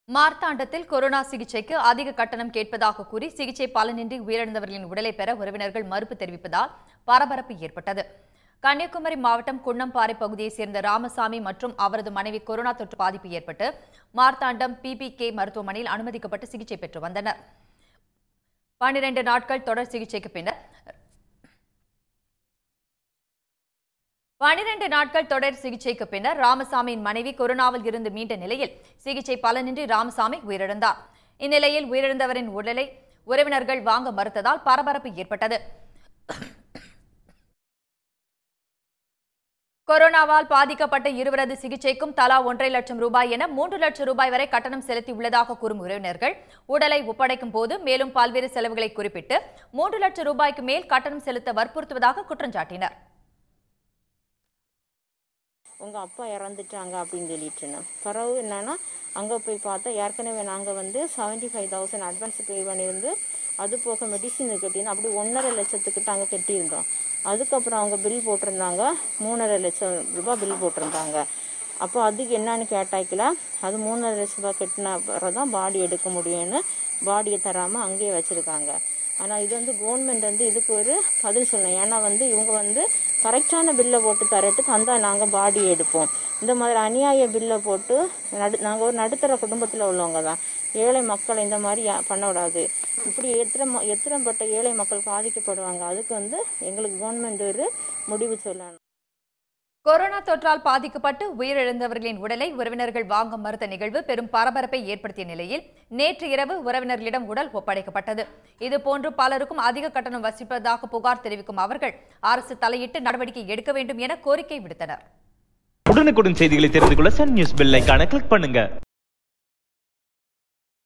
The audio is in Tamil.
மார்த்தாண்டத்தில் கொரோனா சிகிச்சைக்கு அதிக கட்டணம் கேட்பதாக கூறி சிகிச்சை பலனின்றி உயிரிழந்தவர்களின் உடலை பெற உறவினர்கள் மறுப்பு தெரிவிப்பதால் பரபரப்பு ஏற்பட்டது கன்னியாகுமரி மாவட்டம் குன்னம்பாறை பகுதியைச் சேர்ந்த ராமசாமி மற்றும் அவரது மனைவி கொரோனா தொற்று பாதிப்பு ஏற்பட்டு மார்த்தாண்டம் பிபிகே மருத்துவமனையில் அனுமதிக்கப்பட்டு சிகிச்சை பெற்று வந்தனர் பன்னிரண்டு நாட்கள் தொடர் சிகிச்சைக்கு பின்னர் பனிரெண்டு நாட்கள் தொடர் சிகிச்சைக்கு பின்னர் ராமசாமியின் மனைவி கொரோனாவில் இருந்து மீண்ட நிலையில் சிகிச்சை பலனின்றி ராமசாமி உயிரிழந்தார் இந்நிலையில் உயிரிழந்தவரின் உடலை உறவினர்கள் வாங்க மறுத்ததால் பரபரப்பு ஏற்பட்டது கொரோனாவால் பாதிக்கப்பட்ட இருவரது சிகிச்சைக்கும் தலா ஒன்றரை லட்சம் ரூபாய் என மூன்று லட்சம் ரூபாய் வரை கட்டணம் செலுத்தி உள்ளதாக கூறும் உறவினர்கள் உடலை ஒப்படைக்கும் போது மேலும் பல்வேறு செலவுகளை குறிப்பிட்டு மூன்று லட்சம் ரூபாய்க்கு மேல் கட்டணம் செலுத்த வற்புறுத்துவதாக குற்றம் சாட்டினர் உங்கள் அப்பா இறந்துட்டாங்க அப்படின்னு சொல்லிட்டுருந்தேன் பிறகு என்னன்னா அங்கே போய் பார்த்தா ஏற்கனவே நாங்கள் வந்து seventy five thousand advance pay பண்ணியிருந்து அது போக மெடிசின் கட்டியிருந்தோம் அப்படி ஒன்றரை லட்சத்துக்கிட்ட அங்கே கட்டியிருந்தோம் அதுக்கப்புறம் அவங்க பில் போட்டிருந்தாங்க மூணரை லட்சம் ரூபாய் பில் போட்டிருந்தாங்க அப்போ அதுக்கு என்னன்னு கேட்டாக்கல அது மூணரை லட்ச ரூபாய் கட்டின பிறகு தான் பாடி எடுக்க முடியும்னு பாடியை தராமல் அங்கேயே வச்சுருக்காங்க ஆனால் இது வந்து கவர்மெண்ட் வந்து இதுக்கு ஒரு பதில் சொல்லணும் ஏன்னா வந்து இவங்க வந்து கரெக்டான பில்லை போட்டு தரட்டு தந்தால் நாங்கள் பாடி எடுப்போம் இந்த மாதிரி அநியாய பில்லை போட்டு நடு நாங்கள் ஒரு நடுத்தர குடும்பத்தில் உள்ளவங்க தான் ஏழை மக்கள் இந்த மாதிரி யா- பண்ணக்கூடாது இப்படி எத்தனை ம- எத்தனைப்பட்ட ஏழை மக்கள் பாதிக்கப்படுவாங்க அதுக்கு வந்து எங்களுக்கு கவர்மெண்ட் ஒரு முடிவு சொல்லணும் கொரோனா தொற்றால் பாதிக்கப்பட்டு உயிரிழந்தவர்களின் உடலை உறவினர்கள் வாங்க மறுத்த நிகழ்வு பெரும் பரபரப்பை ஏற்படுத்திய நிலையில் நேற்று இரவு உறவினர்களிடம் உடல் ஒப்படைக்கப்பட்டது இதுபோன்று பலருக்கும் அதிக கட்டணம் வசிப்பதாக புகார் தெரிவிக்கும் அவர்கள் அரசு தலையிட்டு நடவடிக்கை எடுக்க வேண்டும் என கோரிக்கை விடுத்தனர் உடனுக்குடன் செய்திகளை தெரிந்து கொள்ள சன் நியூஸ் பெல் ஐகானை கிளிக் பண்ணுங்க